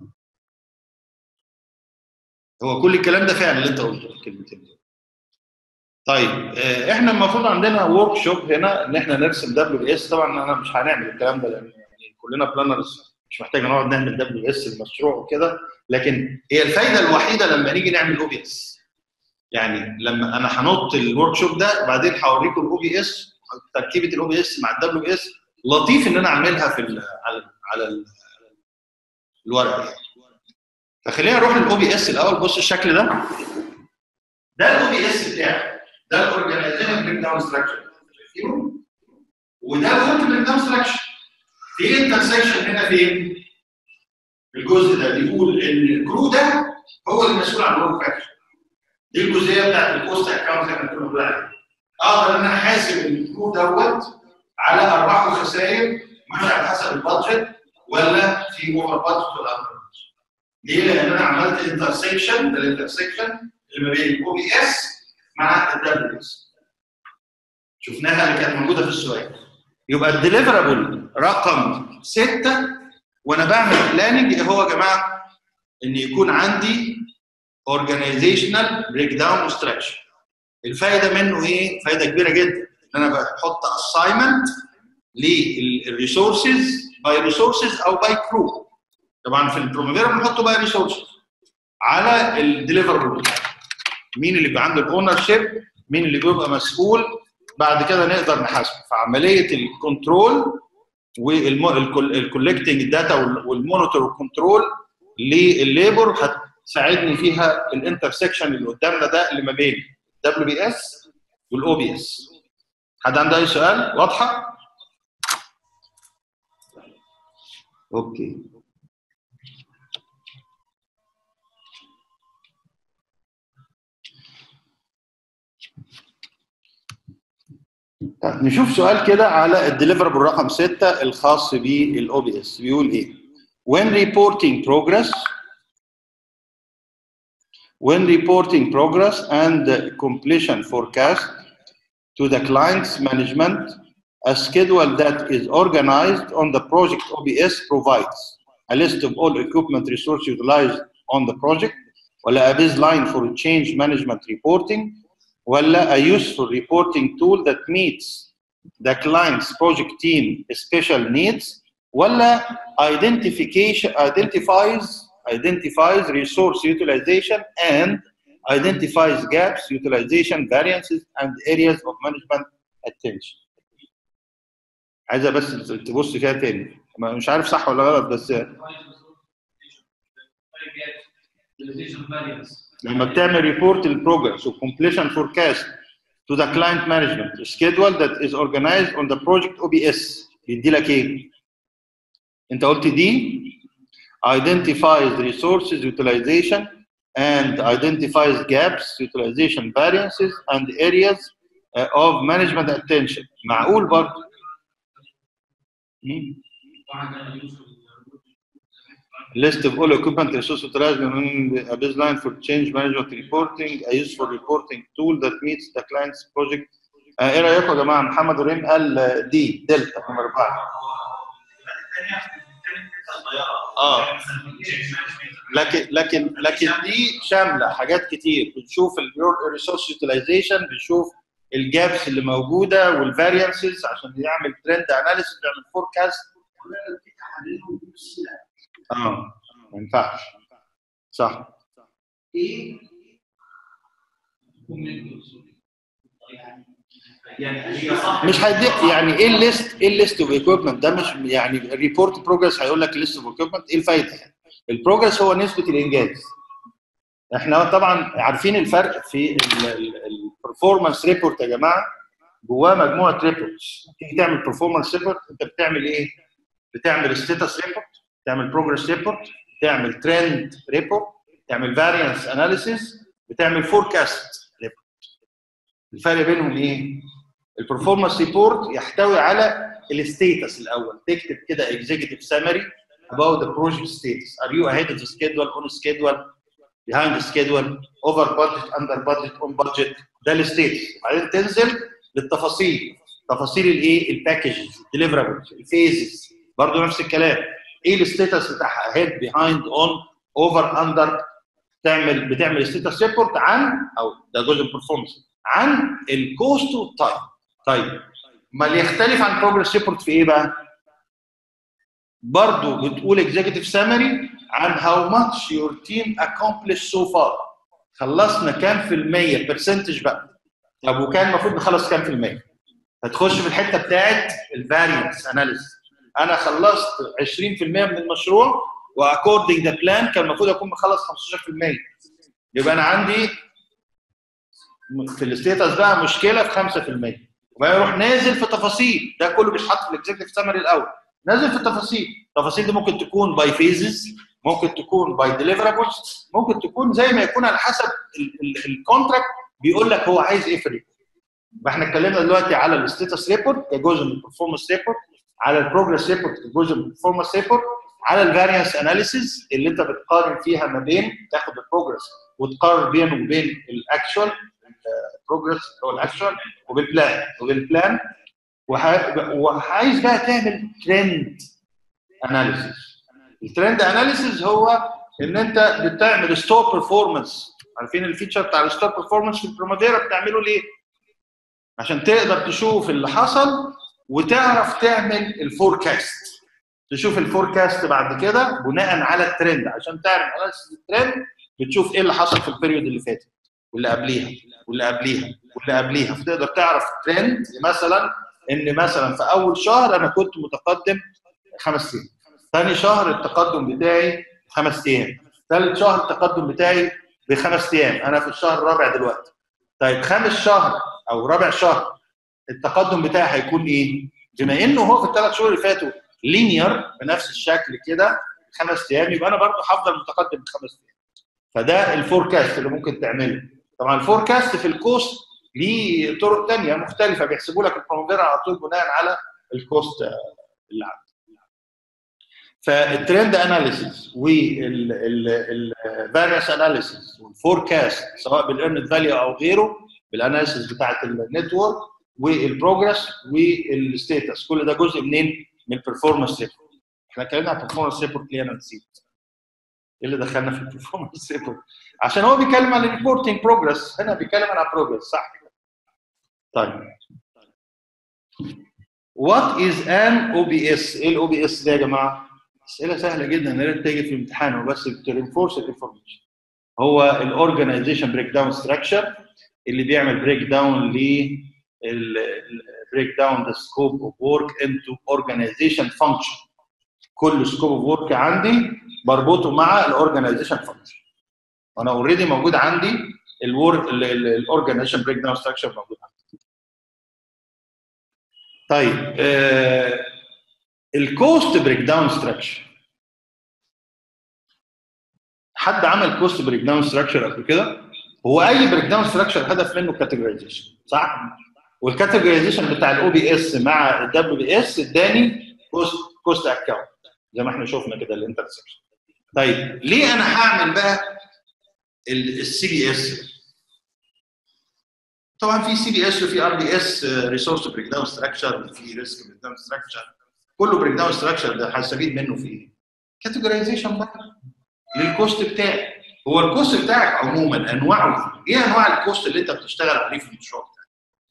هو كل الكلام ده فعلا اللي انت قلته الكلمتين دول. طيب آه، احنا المفروض عندنا ورك شوب هنا ان احنا نرسم دبليو بي اس طبعا انا مش هنعمل الكلام ده لان يعني كلنا بلانرز مش محتاج نقعد نعمل دبليو بي اس المشروع وكده لكن هي الفايده الوحيده لما نيجي نعمل او بي اس يعني لما انا هنط الورك شوب ده وبعدين هوريكم الاو بي اس تركيبه الاو بي اس مع الدبليو بي اس لطيف ان انا اعملها في ال على على ال- الورق يعني فخلينا نروح للاو بي اس الاول بص الشكل ده ده الاو بي اس بتاعي ده الاورجنايزيشن بريك داون ستراكشر وده الورك بريك داون ستراكشر في انترسكشن هنا فين؟ في الجزء ده بيقول ان الكرو ده هو المسؤول عن الورك باكج دي الجزئيه بتاعت الكوست اكونت اللي احنا كنا بنقول عليها اقدر ان انا احاسب الكرو دوت على ارباح وخسائر مش على حسب البادجت ولا في اوفر بادجت ولا اندر ليه؟ لان انا عملت انترسكشن ده الانترسكشن اللي ما بين الاو بي اس مع الدبليو اس شفناها اللي كانت موجوده في السؤال يبقى الديليفرابل رقم ستة وانا بعمل بلاننج هو يا جماعه ان يكون عندي اورجانيزيشنال بريك داون وستراكشر الفايده منه ايه؟ فايده كبيره جدا ان انا بحط اساينمنت للريسورسز باي ريسورسز او باي كرو طبعا في البروميفيرا بنحطه باي ريسورسز على الديليفربل مين اللي بيبقى عنده الاونر شيب مين اللي بيبقى مسؤول بعد كده نقدر نحاسبه فعمليه الكنترول والكولكتنج داتا والمونيتور والكنترول للليبر هتساعدني فيها الانترسكشن اللي قدامنا ده اللي ما بين الدبليو بي اس والاو بي اس حد عنده اي سؤال واضحه اوكي طيب نشوف سؤال كده على الديليفربل رقم 6 الخاص بالاو بي اس بيقول ايه؟ When reporting progress when reporting progress and completion forecast to the client's management, a schedule that is organized on the project OBS provides a list of all equipment resource utilized on the project, ولا a baseline for change management reporting, ولا a useful reporting tool that meets the client's project team special needs, ولا identification identifies identifies resource utilization and identifies gaps, utilization variances, and areas of management attention. عايزه بس تبص فيها تاني مش عارف صح ولا غلط بس لما بتعمل ريبورت البروجرس وكومبليشن فوركاست to the client management schedule that is organized on the project OBS بيدي لك ايه؟ انت قلت دي identifies resources utilization and identifies gaps, utilization variances, and areas uh, of management attention. معقول برضه. مم. List of all equipment resource utilized and a baseline for change management reporting, a useful reporting tool that meets the client's project. آه، ايه رايكم يا جماعه؟ محمد وريم قال آه، دي دلتا نمبر اربعه. آه. لكن لكن لكن دي شامله حاجات كتير بنشوف الريسورس يوتيلايزيشن بنشوف الجابس اللي موجوده والفاريانسز عشان يعمل ترند اناليسيس يعمل فوركاست اه ما ينفعش صح ايه يعني هي صح مش هيدي يعني ايه الليست ايه الليست اوف ايكويبمنت ده مش يعني ريبورت بروجرس هيقول لك ليست اوف ايكويبمنت ايه الفايده يعني البروجرس هو نسبه الانجاز احنا طبعا عارفين الفرق في البرفورمانس ريبورت يا جماعه جواه مجموعه ريبورتس تيجي تعمل برفورمانس ريبورت انت بتعمل ايه؟ بتعمل ستاتس ريبورت تعمل بروجرس ريبورت تعمل ترند ريبورت تعمل فاريانس اناليسيس بتعمل فوركاست ريبورت الفرق بينهم ايه؟ البرفورمانس ريبورت يحتوي على الستيتس الاول تكتب كده اكزيكتيف سامري about the project status are you ahead of the schedule on schedule behind the schedule over budget under budget on budget ده الستيتس وبعدين تنزل للتفاصيل تفاصيل الايه الباكجز الديليفرابلز الفيزز برضه نفس الكلام ايه الستيتس بتاعها ahead behind on over under تعمل بتعمل ستيتس ريبورت عن او ده جزء من البرفورمانس عن الكوست والتايم طيب ما اللي يختلف عن بروجرس ريبورت في ايه بقى؟ برضه بتقول اكزيكتيف سامري عن هاو ماتش يور تيم accomplish سو فار خلصنا كام في المية برسنتج بقى طب وكان المفروض نخلص كام في المية هتخش في الحته بتاعت الفارينس اناليسيس انا خلصت 20% من المشروع واكوردنج ذا بلان كان المفروض اكون مخلص 15% يبقى انا عندي في الستيتس بقى مشكله في 5% وبقى يروح نازل في تفاصيل ده كله بيتحط في الاكزيكتيف سامري الاول نازل في التفاصيل التفاصيل دي ممكن تكون باي فيزز ممكن تكون باي ديليفرابلز ممكن تكون زي ما يكون على حسب الكونتراكت بيقول لك هو عايز ايه في الريبورت فاحنا اتكلمنا دلوقتي على الستاتس ريبورت كجزء من البرفورمانس ريبورت على البروجرس ريبورت كجزء من البرفورمانس ريبورت على الفاريانس اناليسيز اللي انت بتقارن فيها ما بين تاخد البروجرس وتقارن بينه وبين الاكشوال البروجرس هو الاكشوال وبالبلان وبالبلان وعايز بقى تعمل ترند اناليسيز الترند اناليسيز هو ان انت بتعمل ستور بيرفورمانس عارفين الفيتشر بتاع الستور بيرفورمانس في البرومافيرا بتعمله ليه؟ عشان تقدر تشوف اللي حصل وتعرف تعمل الفوركاست تشوف الفوركاست بعد كده بناء على الترند عشان تعرف اناليسيز الترند بتشوف ايه اللي حصل في البيريود اللي فاتت واللي قبليها واللي قبليها واللي قبليها فتقدر تعرف ترند مثلا ان مثلا في اول شهر انا كنت متقدم خمس ايام ثاني شهر التقدم بتاعي خمس ايام ثالث شهر التقدم بتاعي بخمس ايام انا في الشهر الرابع دلوقتي طيب خامس شهر او رابع شهر التقدم بتاعي هيكون ايه؟ بما انه هو في الثلاث شهور اللي فاتوا لينير بنفس الشكل كده خمس ايام يبقى انا برضه هفضل متقدم بخمس ايام فده الفوركاست اللي ممكن تعمله طبعا الفوركاست في الكوست ليه طرق ثانيه مختلفه بيحسبوا لك البروموفير على طول بناء على الكوست اللي عندك فالترند اناليسيس والفاريانس اناليسيس والفوركاست سواء بالارنت فاليو او غيره بالاناليسيس بتاعت النتورك والبروجرس والستيتس كل ده جزء منين؟ من البرفورمانس ريبورت احنا اتكلمنا عن البرفورمانس ريبورت ليه انا نسيت ايه اللي دخلنا في البرفورمانس ريبورت عشان هو بيتكلم عن الريبورتنج بروجرس هنا بيتكلم عن بروجرس صح كده طيب وات از ان او بي اس ايه الاو بي اس ده يا جماعه اسئله سهله جدا يا ريت تيجي في الامتحان هو بس بترينفورس الانفورميشن هو الاورجنايزيشن بريك داون ستراكشر اللي بيعمل بريك داون ل بريك داون ذا سكوب اوف ورك انتو اورجنايزيشن فانكشن كل سكوب اوف ورك عندي بربطه مع الاورجنايزيشن فانكشن انا اوريدي موجود عندي الورك الاورجنايزيشن بريك داون ستراكشر موجود عندي طيب آه الكوست بريك داون ستراكشر حد عمل كوست بريك داون ستراكشر قبل كده هو اي بريك داون ستراكشر الهدف منه كاتيجورايزيشن صح والكاتيجورايزيشن بتاع الاو بي اس مع الدبليو بي اس اداني كوست كوست اكونت زي ما احنا شفنا كده الانترسكشن طيب ليه انا هعمل بقى السي بي اس طبعا في سي بي اس وفي ار بي اس ريسورس بريك داون ستراكشر وفي ريسك بريك داون ستراكشر كله بريك داون ستراكشر ده هستفيد منه في ايه؟ كاتيجورايزيشن بقى للكوست بتاعي هو الكوست بتاعك عموما انواعه ايه انواع الكوست اللي انت بتشتغل عليه في المشروع بتاعك؟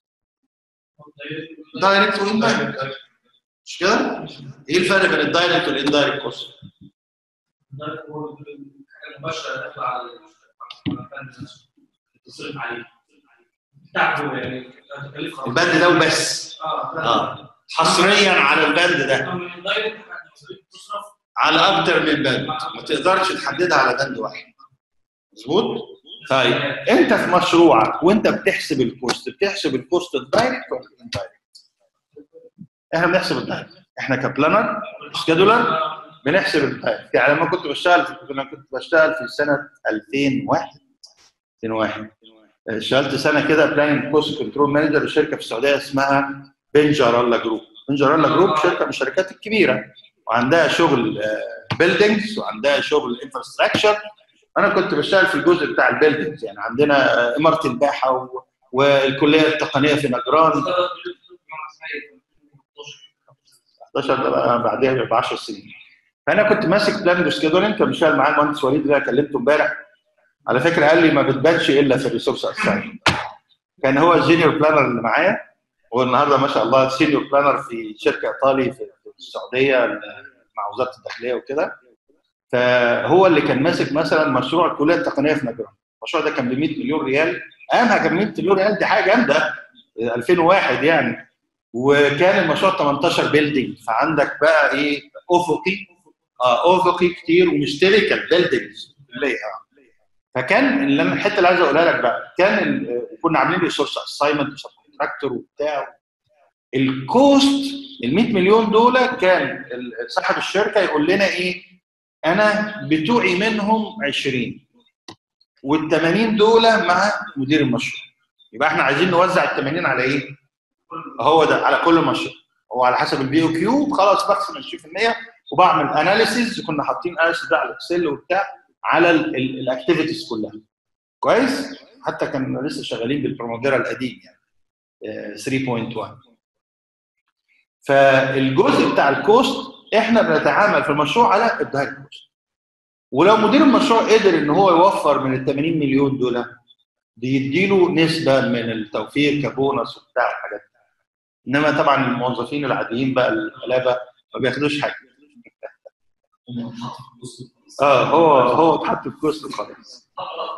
دايركت واندايركت مش كده؟ ايه الفرق بين الدايركت والاندايركت كوست؟ ده هو الحاجه المباشره داخله على الفن نفسه تصرف عليه بتاعته يعني تكاليف خاصة. البند ده وبس اه اه حصريا على البند ده من الدايركت تصرف على اكتر من بند ما تقدرش تحددها على بند واحد مظبوط طيب انت في مشروعك وانت بتحسب الكوست بتحسب الكوست الدايركت ولا الاندايركت احنا بنحسب الدايركت احنا كبلانر سكيدولر بنحسب الدايركت يعني لما كنت بشتغل في انا كنت بشتغل في سنه 2001 2001 اشتغلت سنه كده بلاننج كوست كنترول مانجر لشركه في السعوديه اسمها بنجاراللا جروب بنجاراللا جروب شركه من الشركات الكبيره وعندها شغل بيلدينجز وعندها شغل انفراستراكشر انا كنت بشتغل في الجزء بتاع البيلدينجز يعني عندنا آه، اماره الباحه و... والكليه التقنيه في نجران 11 ده بقى بعدها ب 10 سنين فانا كنت ماسك بلان سكيدولينج كان بيشتغل معايا المهندس وليد اللي انا كلمته امبارح على فكره قال لي ما بتبانش الا في الريسورس اساينمنت كان هو الجينيور بلانر اللي معايا هو النهارده ما شاء الله سينيور بلانر في شركه ايطالي في في السعوديه مع وزاره الداخليه وكده فهو اللي كان ماسك مثلا مشروع الكليه التقنيه في نجران المشروع ده كان ب 100 مليون ريال ايامها كان 100 مليون ريال دي حاجه جامده 2001 يعني وكان المشروع 18 بيلدينج فعندك بقى ايه افقي اه افقي كتير ومشتركه بيلدينجز كليه فكان اللي انا الحته اللي عايز اقولها لك بقى كان ال- كنا عاملين ريسورس اساينمنت كونتراكتور وبتاع الكوست ال 100 مليون دول كان ال- صاحب الشركه يقول لنا ايه انا بتوعي منهم 20 وال 80 دول مع مدير المشروع يبقى احنا عايزين نوزع ال 80 على ايه؟ هو ده على كل مشروع هو على حسب البي او كيو خلاص بقسم 20% وبعمل اناليسيز كنا حاطين اناليسيز ده على الاكسل وبتاع على الاكتيفيتيز كلها كويس حتى كان لسه شغالين بالبروموديرا القديم يعني آه، 3.1 فالجزء بتاع الكوست احنا بنتعامل في المشروع على الدايركت كوست ولو مدير المشروع قدر ان هو يوفر من ال 80 مليون دول بيديله نسبه من التوفير كبونص وبتاع الحاجات دي انما طبعا الموظفين العاديين بقى الغلابه ما بياخدوش حاجه اه هو هو اتحط في كوست خالص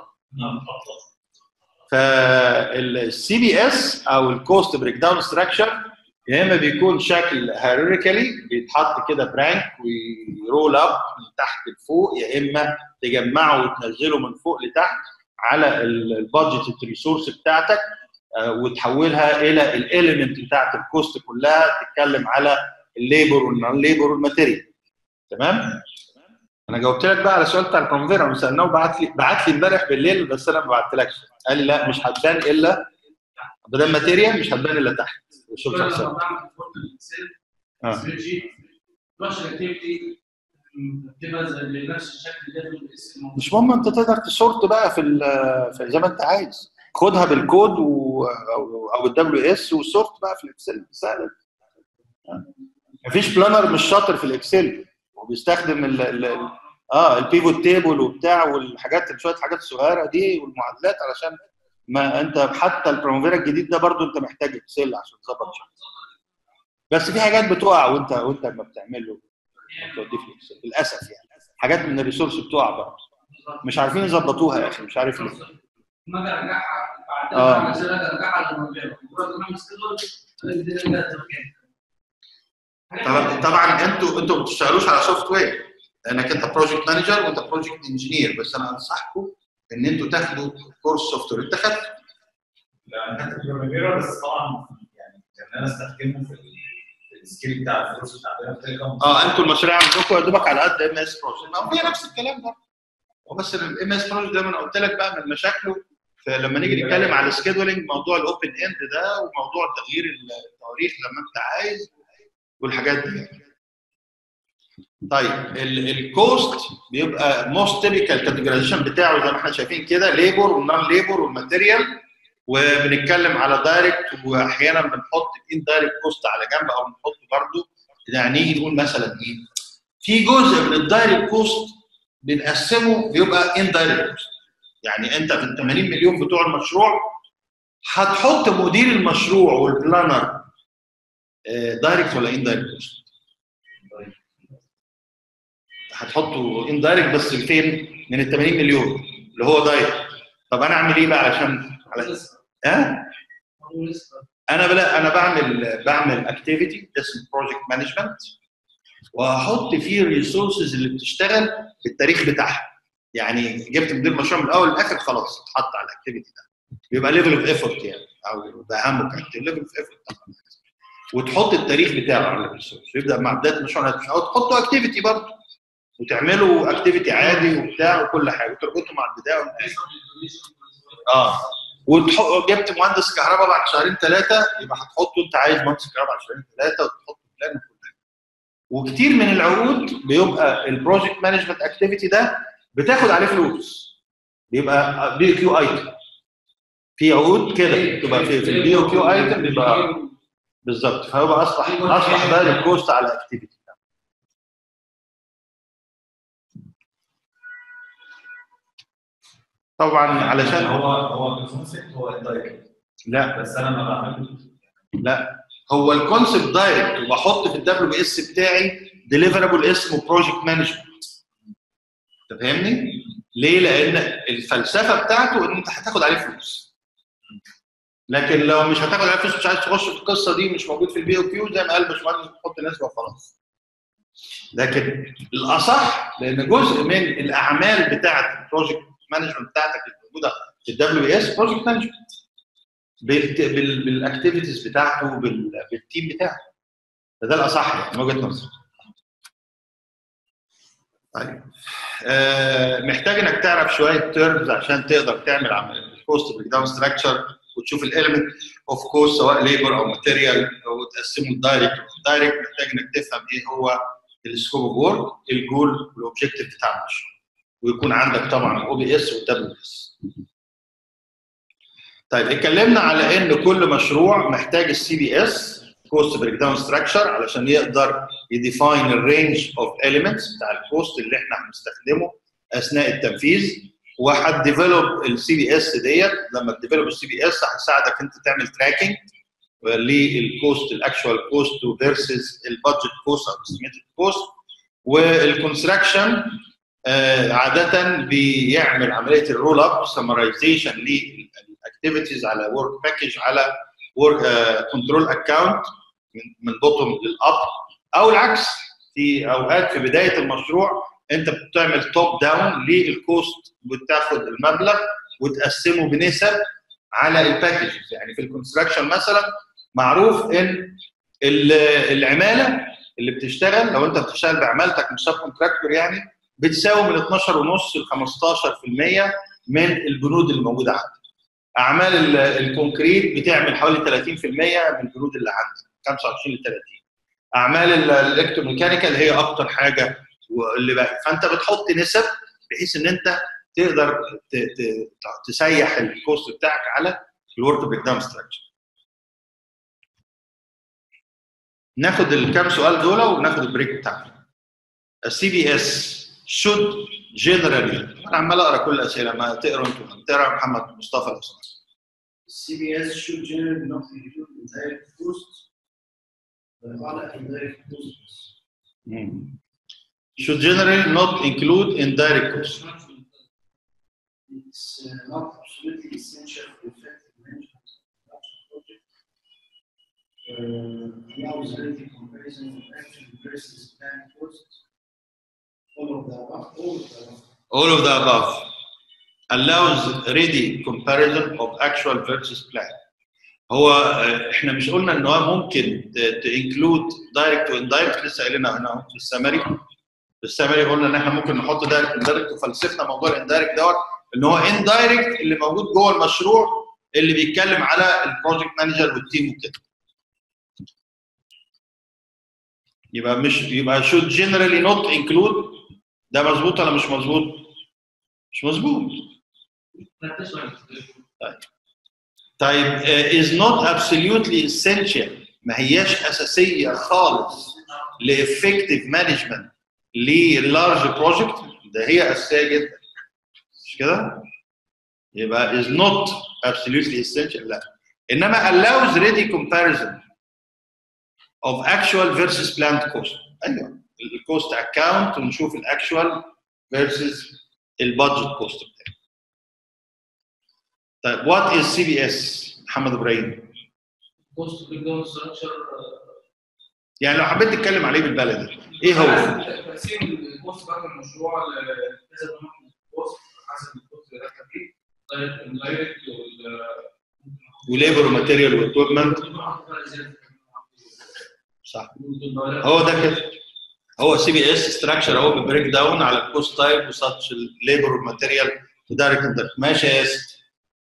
فالسي بي اس او الكوست بريك داون ستراكشر يا اما بيكون شكل هيراريكالي بيتحط كده برانك ويرول اب من تحت لفوق يا اما تجمعه وتنزله من فوق لتحت على البادجت الريسورس بتاعتك آه، وتحولها الى الاليمنت بتاعت الكوست كلها تتكلم على الليبر والنون ليبر والماتيريال تمام انا جاوبت لك بقى على السؤال بتاع الكونفيرم سالناه وبعت لي بعت لي امبارح بالليل بس انا ما بعتلكش قال لي لا مش هتبان الا ما دام ماتيريال مش هتبان الا تحت شوف كل شخصيا. ما بعمل ريبورت للإكسل، آه. سبريد فلاش اكتيفيتي بتبقى زي بنفس الشكل ده في الاسم الموجود. مش مهم انت تقدر تسورت بقى في, ال- في زي ما انت عايز خدها بالكود و... او او الدبليو اس وسورت بقى في الاكسل سهل مفيش بلانر مش شاطر في الاكسل وبيستخدم ال... ال... ال- اه البيفوت تيبل وبتاع والحاجات شويه حاجات صغيره دي والمعادلات علشان ما انت حتى البروموفيرا الجديد ده برضو انت محتاج اكسل عشان تظبط شغل بس في حاجات بتقع وانت وانت ما بتعمله توديه في الاكسل للاسف يعني حاجات من الريسورس بتقع بقى مش عارفين يظبطوها يا اخي مش عارف ليه ما اجي ارجعها بعدين آه. بعد كده أجي ارجعها للموضوع مجرد ما اعمل سكيدول الدنيا جت طبعا طبعا انتوا انتوا ما بتشتغلوش على سوفت وير لانك انت بروجكت مانجر وانت بروجكت انجينير بس انا انصحكم ان انتوا تاخدوا كورس سوفت وير انت خدت لا انا كنت بروجرامر بس طبعا يعني كان انا استخدمه في ال- في السكيل بتاع الفلوس بتاعتنا في تيليكوم اه انتوا المشاريع عندكم يا دوبك على قد ام اس بروجكت ما هو هي نفس الكلام ده وبس الام اس بروجكت ده ما انا قلت لك بقى من مشاكله فلما نيجي نتكلم على السكيدولينج موضوع الاوبن اند ده وموضوع تغيير التواريخ لما انت عايز والحاجات دي طيب الكوست بيبقى موست تيبيكال كاتيجورايزيشن بتاعه زي ما احنا شايفين كده ليبر والنون ليبر والماتيريال وبنتكلم على دايركت واحيانا بنحط ان دايركت كوست على جنب او نحط برضه يعني نيجي نقول مثلا ايه في جزء من الدايركت كوست بنقسمه بيبقى ان دايركت كوست يعني انت في ال 80 مليون بتوع المشروع هتحط مدير المشروع والبلانر دايركت ولا ان دايركت كوست هتحطه اندايركت بس فين؟ من ال 80 مليون اللي هو دايركت طب انا اعمل ايه بقى علشان على لسه ها؟ هو لسه انا بلا انا بعمل بعمل اكتيفيتي اسمه بروجكت مانجمنت وهحط فيه الريسورسز اللي بتشتغل بالتاريخ بتاعها يعني جبت مدير مشروع من الاول للاخر خلاص اتحط على الاكتيفيتي ده بيبقى ليفل اوف ايفورت يعني او باهمه كاكتيفيتي ليفل اوف ايفورت طبعا وتحط التاريخ بتاعه على الريسورس يبدا مع بدايه المشروع او تحطوا اكتيفيتي برضه وتعملوا اكتيفيتي عادي وبتاع وكل حاجه وتربطوا مع البدايه والنهايه اه وتحط جبت مهندس كهرباء بعد شهرين ثلاثه يبقى هتحطه انت عايز مهندس كهرباء بعد شهرين ثلاثه وتحط بلان وكل حاجه وكتير من العقود بيبقى البروجكت مانجمنت اكتيفيتي ده بتاخد عليه فلوس بيبقى بي كيو ايتم في عقود كده بتبقى في, في البي او كيو ايتم بيبقى بالظبط فهو اصبح اصبح ده الكوست على الاكتيفيتي طبعا علشان هو هو الكونسيبت هو الدايركت لا بس انا ما بعمله لا هو الكونسبت دايركت وبحط في الدبليو بي اس بتاعي ديليفرابل اسمه بروجكت مانجمنت انت فاهمني؟ ليه؟ لان الفلسفه بتاعته ان انت هتاخد عليه فلوس لكن لو مش هتاخد عليه فلوس مش عايز تخش في القصه دي مش موجود في البي او كيو زي ما قال باشمهندس تحط نسبه وخلاص لكن الاصح لان جزء من الاعمال بتاعه البروجكت مانجمنت بتاعتك اللي موجوده في الدبليو بي اس بروجكت مانجمنت بالاكتيفيتيز بتاعته بال- بالتيم بتاعه فده الاصح يعني من وجهه نظري طيب آه محتاج انك تعرف شويه تيرمز عشان تقدر تعمل الكوست بريك داون ستراكشر وتشوف الاليمنت اوف كوست سواء ليبر او ماتيريال او تقسمه الدايركت والدايركت محتاج انك تفهم ايه هو السكوب اوف وورك الجول والاوبجيكتيف بتاع المشروع ويكون عندك طبعا الاو بي اس والدبليو اس طيب اتكلمنا على ان كل مشروع محتاج السي بي اس كوست بريك داون ستراكشر علشان يقدر يديفاين الرينج اوف اليمنتس بتاع الكوست اللي احنا هنستخدمه اثناء التنفيذ وهتديفلوب السي بي اس ديت لما تديفلوب السي بي اس هتساعدك انت تعمل تراكنج للكوست الاكشوال كوست فيرسز البادجت كوست او الاستيميتد كوست والكونستراكشن آه، عاده بيعمل عمليه الرول اب سمرايزيشن للاكتيفيتيز على ورك باكج على ورك كنترول اكونت من بوتوم للاب او العكس في اوقات في بدايه المشروع انت بتعمل توب داون للكوست وتاخد المبلغ وتقسمه بنسب على الباكجز يعني في الكونستراكشن مثلا معروف ان ال- العماله اللي بتشتغل لو انت بتشتغل بعمالتك مش سب كونتراكتور يعني بتساوي من 12 ونص ل 15% من البنود اللي موجوده عندك. اعمال ال- الكونكريت بتعمل حوالي 30% من البنود اللي عندك 25 ل 30 اعمال ال- الالكتروميكانيكال هي اكتر حاجه واللي بقى فانت بتحط نسب بحيث ان انت تقدر ت- ت- تسيح الكوست بتاعك على الورك بريك داون ستراكشر ناخد الكام سؤال دول وناخد البريك بتاعنا السي بي اس should generally انا عمال اقرا كل الاسئله ما تقرا انتوا تقرا محمد مصطفى لو سمحت CBS should generally not include indirect costs, but all indirect costs. مم. should generally not include indirect costs It's uh, not absolutely essential for effective management of production project. Uh, allows relative comparison of actual versus planned costs. All of the above, all of the above. all of the above allows ready comparison of actual versus plan هو آه، احنا مش قلنا ان هو ممكن تنكلود دايركت واندايركت لسه قايلينها هنا أهو في السمري في السمري قلنا ان احنا ممكن نحط دايركت واندايركت وفلسفنا موضوع الاندايركت دوت ان هو اندايركت اللي موجود جوه المشروع اللي بيتكلم على البروجكت مانجر والتيم وكده يبقى مش يبقى should generally not include ده مظبوط ولا مش مظبوط؟ مش مظبوط طيب آه، is not absolutely essential ما هياش اساسيه خالص لافكتيف مانجمنت للارج بروجكت ده هي اساسيه جدا مش كده؟ يبقى is not absolutely essential لا انما allows ready comparison of actual versus planned cost ايوه الكوست اكونت ونشوف الاكشوال فيرسز البادجت كوست بتاعي طيب وات از سي بي اس محمد ابراهيم كوست بريك داون ستراكشر يعني لو حبيت تتكلم عليه بالبلدي ايه هو تقسيم الكوست بتاع المشروع لكذا نوع من الكوست حسب الكوست اللي داخل فيه الدايركت وليبر وماتيريال واكويبمنت صح هو ده كده هو سي بي اس ستراكشر هو بريك داون على الكوست تايب وساتش الليبر والماتيريال ودايركت اندايركت ماشي يا اسف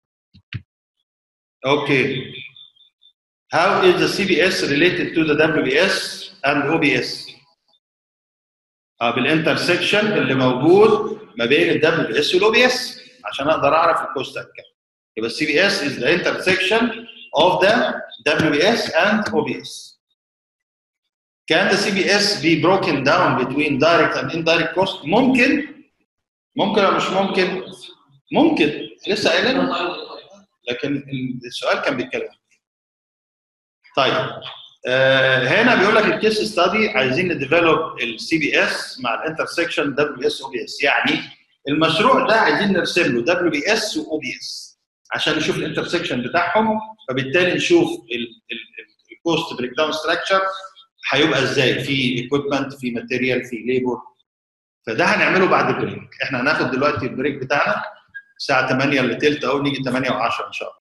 اوكي How is the CBS related to the WBS and OBS؟ اه بالانترسكشن اللي موجود ما بين ال WBS وال OBS عشان اقدر اعرف الكوست كام. يبقى السي بي اس is the intersection of the WBS and OBS. Can the CBS be broken down between direct and indirect cost؟ ممكن ممكن ولا مش ممكن؟ ممكن لسه قايلين لكن السؤال كان بيتكلم طيب آه هنا بيقول لك الكيس ستادي عايزين نديفلوب السي بي اس مع الانترسكشن دبليو اس او بي اس يعني المشروع ده عايزين نرسم له دبليو بي اس واو بي اس عشان نشوف الانترسكشن بتاعهم فبالتالي نشوف الكوست بريك داون ستراكشر هيبقى ازاي في ايكويبمنت في ماتيريال في ليبر فده هنعمله بعد البريك احنا هناخد دلوقتي البريك بتاعنا الساعه 8 الا تلت او نيجي 8 و10 ان شاء الله